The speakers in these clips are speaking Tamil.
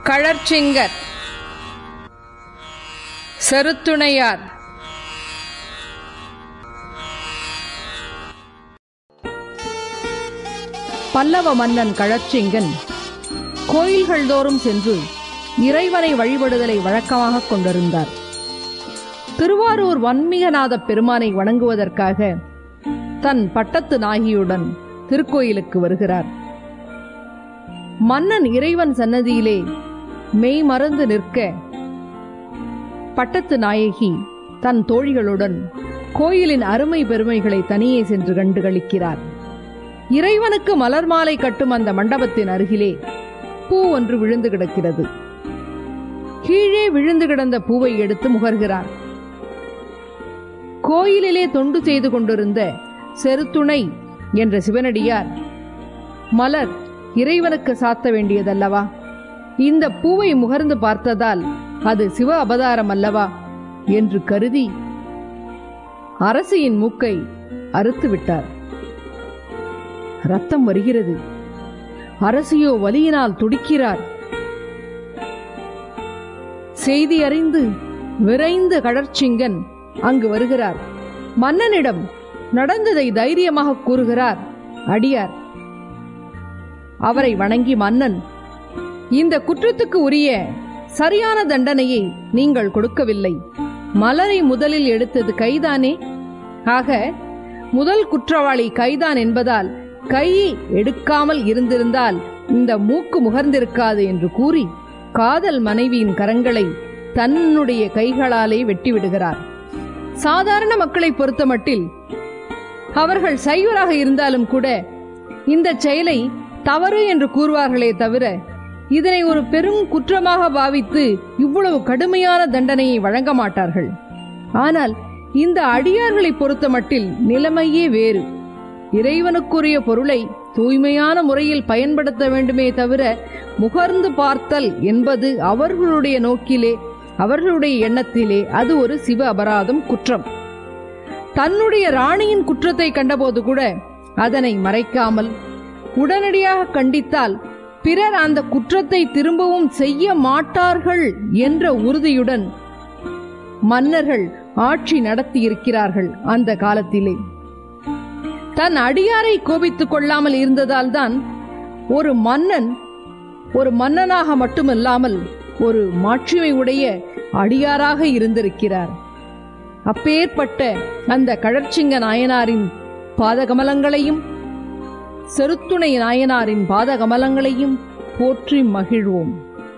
கழற்சிங்கர் செருத்துணையார் பல்லவ மன்னன் கழற்சிங்கன் கோயில்கள் தோறும் சென்று இறைவனை வழிபடுதலை வழக்கமாகக் கொண்டிருந்தார் திருவாரூர் வன்மிகநாத பெருமானை வணங்குவதற்காக தன் பட்டத்து நாகியுடன் திருக்கோயிலுக்கு வருகிறார் மன்னன் இறைவன் சன்னதியிலே மெய் மறந்து நிற்க பட்டத்து நாயகி தன் தோழிகளுடன் கோயிலின் அருமை பெருமைகளை தனியே சென்று கண்டு களிக்கிறார் இறைவனுக்கு மலர் மாலை கட்டும் அந்த மண்டபத்தின் அருகிலே பூ ஒன்று விழுந்து கிடக்கிறது கீழே விழுந்து கிடந்த பூவை எடுத்து முகர்கிறார் கோயிலிலே தொண்டு செய்து கொண்டிருந்த செருத்துணை என்ற சிவனடியார் மலர் இறைவனுக்கு சாத்த வேண்டியதல்லவா இந்த பூவை முகர்ந்து பார்த்ததால் அது சிவ அபதாரம் அல்லவா என்று கருதி அரசியின் மூக்கை அறுத்து விட்டார் ரத்தம் வருகிறது அரசியோ வலியினால் துடிக்கிறார் செய்தி அறிந்து விரைந்த கடற்சிங்கன் அங்கு வருகிறார் மன்னனிடம் நடந்ததை தைரியமாக கூறுகிறார் அடியார் அவரை வணங்கி மன்னன் இந்த குற்றத்துக்கு உரிய சரியான தண்டனையை நீங்கள் கொடுக்கவில்லை மலரை முதலில் எடுத்தது கைதானே ஆக முதல் குற்றவாளி கைதான் என்பதால் கையை எடுக்காமல் இருந்திருந்தால் இந்த மூக்கு முகர்ந்திருக்காது என்று கூறி காதல் மனைவியின் கரங்களை தன்னுடைய கைகளாலே வெட்டி விடுகிறார் சாதாரண மக்களை பொறுத்தமட்டில் அவர்கள் சைவராக இருந்தாலும் கூட இந்த செயலை தவறு என்று கூறுவார்களே தவிர இதனை ஒரு பெரும் குற்றமாக பாவித்து இவ்வளவு கடுமையான தண்டனையை வழங்க மாட்டார்கள் ஆனால் இந்த அடியார்களை பொறுத்தமட்டில் நிலைமையே வேறு இறைவனுக்குரிய பொருளை தூய்மையான முறையில் பயன்படுத்த வேண்டுமே தவிர முகர்ந்து பார்த்தல் என்பது அவர்களுடைய நோக்கிலே அவர்களுடைய எண்ணத்திலே அது ஒரு சிவ அபராதம் குற்றம் தன்னுடைய ராணியின் குற்றத்தை கண்டபோது கூட அதனை மறைக்காமல் உடனடியாக கண்டித்தால் பிறர் அந்த குற்றத்தை திரும்பவும் செய்ய மாட்டார்கள் என்ற உறுதியுடன் மன்னர்கள் ஆட்சி நடத்தி இருக்கிறார்கள் அந்த காலத்திலே தன் அடியாரை கோபித்துக் கொள்ளாமல் இருந்ததால் தான் ஒரு மன்னன் ஒரு மன்னனாக மட்டுமல்லாமல் ஒரு மாட்சிமை உடைய அடியாராக இருந்திருக்கிறார் அப்பேற்பட்ட அந்த கழற்சிங்க நாயனாரின் பாதகமலங்களையும் செருத்துணை நாயனாரின் பாதகமலங்களையும் போற்றி மகிழ்வோம்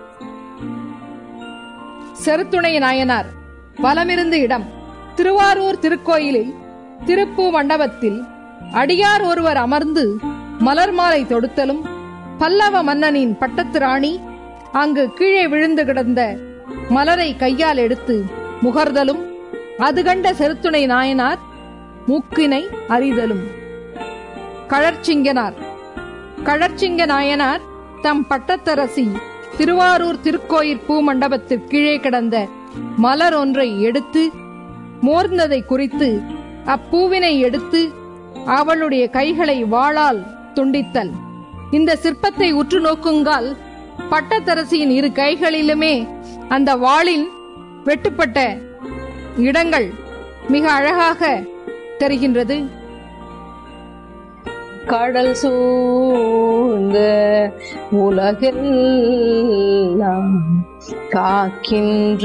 செருத்துணை நாயனார் வலமிருந்து இடம் திருவாரூர் திருக்கோயிலில் திருப்பூ மண்டபத்தில் அடியார் ஒருவர் அமர்ந்து மலர் மாலை தொடுத்தலும் பல்லவ மன்னனின் பட்டத்து ராணி அங்கு கீழே விழுந்து கிடந்த மலரை கையால் எடுத்து முகர்தலும் அது கண்ட செருத்துணை நாயனார் மூக்கினை அறிதலும் கழற்சிங்கனார் கழற்சிங்க நாயனார் தம் பட்டத்தரசி திருவாரூர் திருக்கோயிற் பூ மண்டபத்திற்கு கீழே கிடந்த மலர் ஒன்றை எடுத்து மோர்ந்ததை குறித்து அப்பூவினை எடுத்து அவளுடைய கைகளை வாளால் துண்டித்தல் இந்த சிற்பத்தை உற்று நோக்குங்கால் பட்டத்தரசியின் இரு கைகளிலுமே அந்த வாளின் வெட்டுப்பட்ட இடங்கள் மிக அழகாக தெரிகின்றது கடல் சூழ்ந்த உலகெல்லாம் காக்கின்ற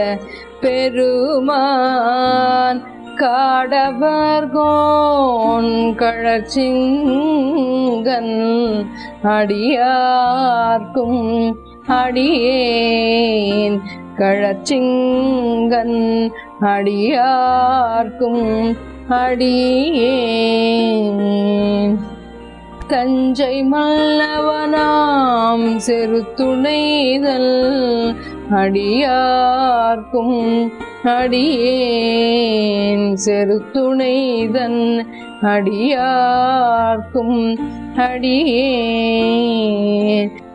பெருமான் காடவர்கோன் கழற்சிங்கன் அடியார்க்கும் அடியேன் கழற்சிங்கன் அடியார்க்கும் அடியேன் தஞ்சை மல்லவனாம் செருத்துணைதல் அடியார்க்கும் அடியேன் செருத்துணைதன் அடியார்க்கும் அடியேன்